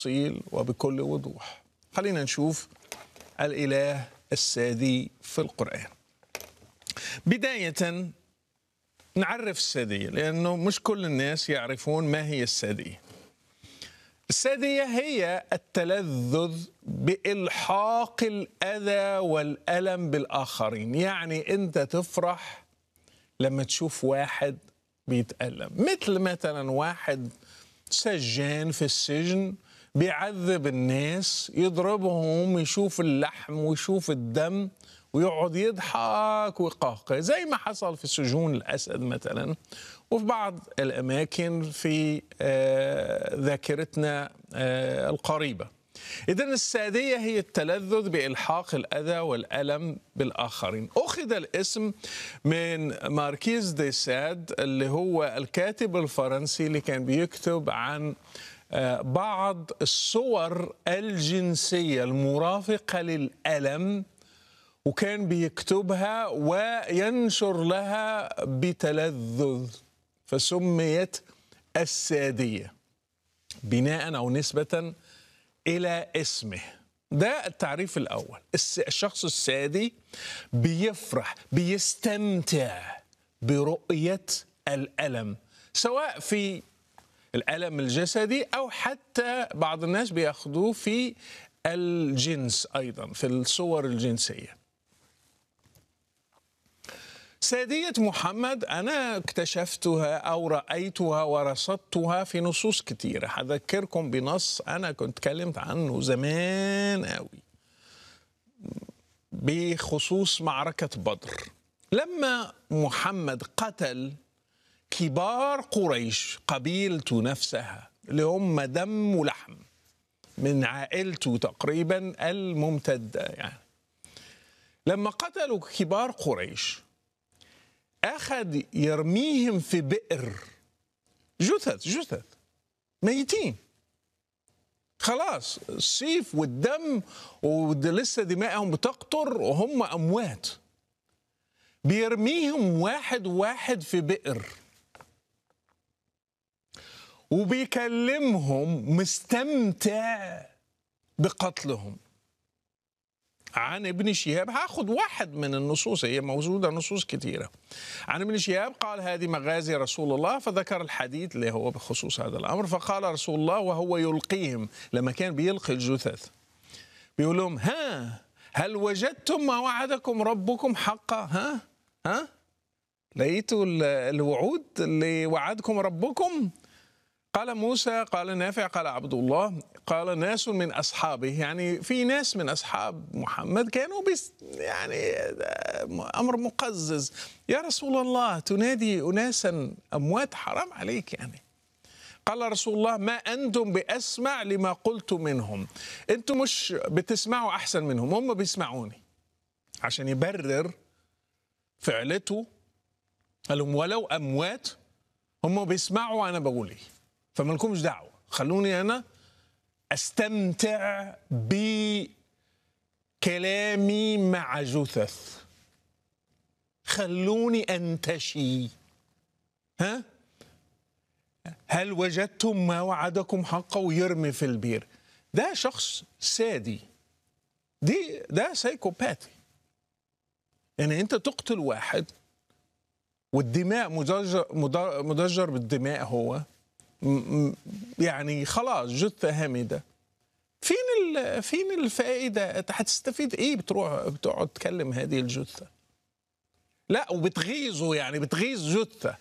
تفصيل وبكل وضوح خلينا نشوف الإله السادي في القرآن بداية نعرف السادية لأنه مش كل الناس يعرفون ما هي السادية السادية هي التلذذ بإلحاق الأذى والألم بالآخرين يعني أنت تفرح لما تشوف واحد بيتألم مثل مثلا واحد سجان في السجن بيعذب الناس يضربهم يشوف اللحم ويشوف الدم ويقعد يضحك ويقهقه زي ما حصل في سجون الأسد مثلا وفي بعض الأماكن في آه ذاكرتنا آه القريبة إذا السادية هي التلذذ بإلحاق الأذى والألم بالآخرين أخذ الاسم من ماركيز دي ساد اللي هو الكاتب الفرنسي اللي كان بيكتب عن بعض الصور الجنسية المرافقة للألم وكان بيكتبها وينشر لها بتلذذ فسميت السادية بناء أو نسبة إلى اسمه ده التعريف الأول الشخص السادي بيفرح بيستمتع برؤية الألم سواء في الألم الجسدي أو حتى بعض الناس بياخدوه في الجنس أيضا في الصور الجنسية سادية محمد أنا اكتشفتها أو رأيتها ورصدتها في نصوص كثيرة هذكركم بنص أنا كنت تكلمت عنه زمان قوي بخصوص معركة بدر لما محمد قتل كبار قريش قبيلته نفسها اللي هم دم ولحم من عائلته تقريبا الممتدة يعني لما قتلوا كبار قريش أخذ يرميهم في بئر جثث جثث ميتين خلاص السيف والدم ولسه دمائهم بتقطر وهم أموات بيرميهم واحد واحد في بئر وبيكلمهم مستمتع بقتلهم عن ابن شهاب هاخد واحد من النصوص هي موجوده نصوص كثيره عن ابن شهاب قال هذه مغازي رسول الله فذكر الحديث اللي هو بخصوص هذا الامر فقال رسول الله وهو يلقيهم لما كان بيلقي الجثث بيقول لهم ها هل وجدتم ما وعدكم ربكم حقا ها ها لقيتوا الوعود اللي وعدكم ربكم قال موسى قال نافع قال عبد الله قال ناس من اصحابه يعني في ناس من اصحاب محمد كانوا بس يعني امر مقزز يا رسول الله تنادي اناسا اموات حرام عليك يعني قال رسول الله ما انتم باسمع لما قلت منهم انتم مش بتسمعوا احسن منهم هم بيسمعوني عشان يبرر فعلته قال لهم ولو اموات هم بيسمعوا انا بقول ايه فما لكمش دعوه خلوني انا استمتع بكلامي مع جثث خلوني انتشي ها هل وجدتم ما وعدكم حقا ويرمي في البير ده شخص سادي دي ده سايكوباتي يعني انت تقتل واحد والدماء مدجر, مدجر بالدماء هو يعني خلاص جثه هامده فين فين الفائده هتستفيد ايه بتروح بتقعد تكلم هذه الجثه لا وبتغيظه يعني بتغيظ جثه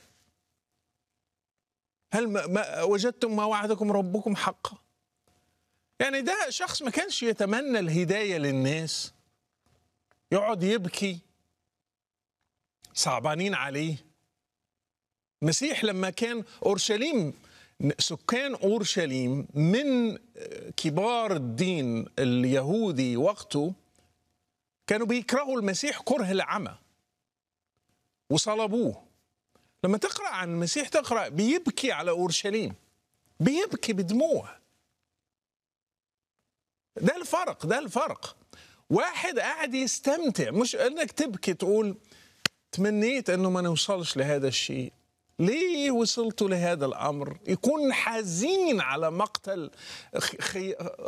هل ما, ما وجدتم ما وعدكم ربكم حقا يعني ده شخص ما كانش يتمنى الهدايه للناس يقعد يبكي صعبانين عليه المسيح لما كان اورشليم سكان اورشليم من كبار الدين اليهودي وقته كانوا بيكرهوا المسيح كره العمى وصلبوه لما تقرا عن المسيح تقرا بيبكي على اورشليم بيبكي بدموع ده الفرق ده الفرق واحد قاعد يستمتع مش انك تبكي تقول تمنيت انه ما نوصلش لهذا الشيء ليه وصلتوا لهذا الامر؟ يكون حزين على مقتل خي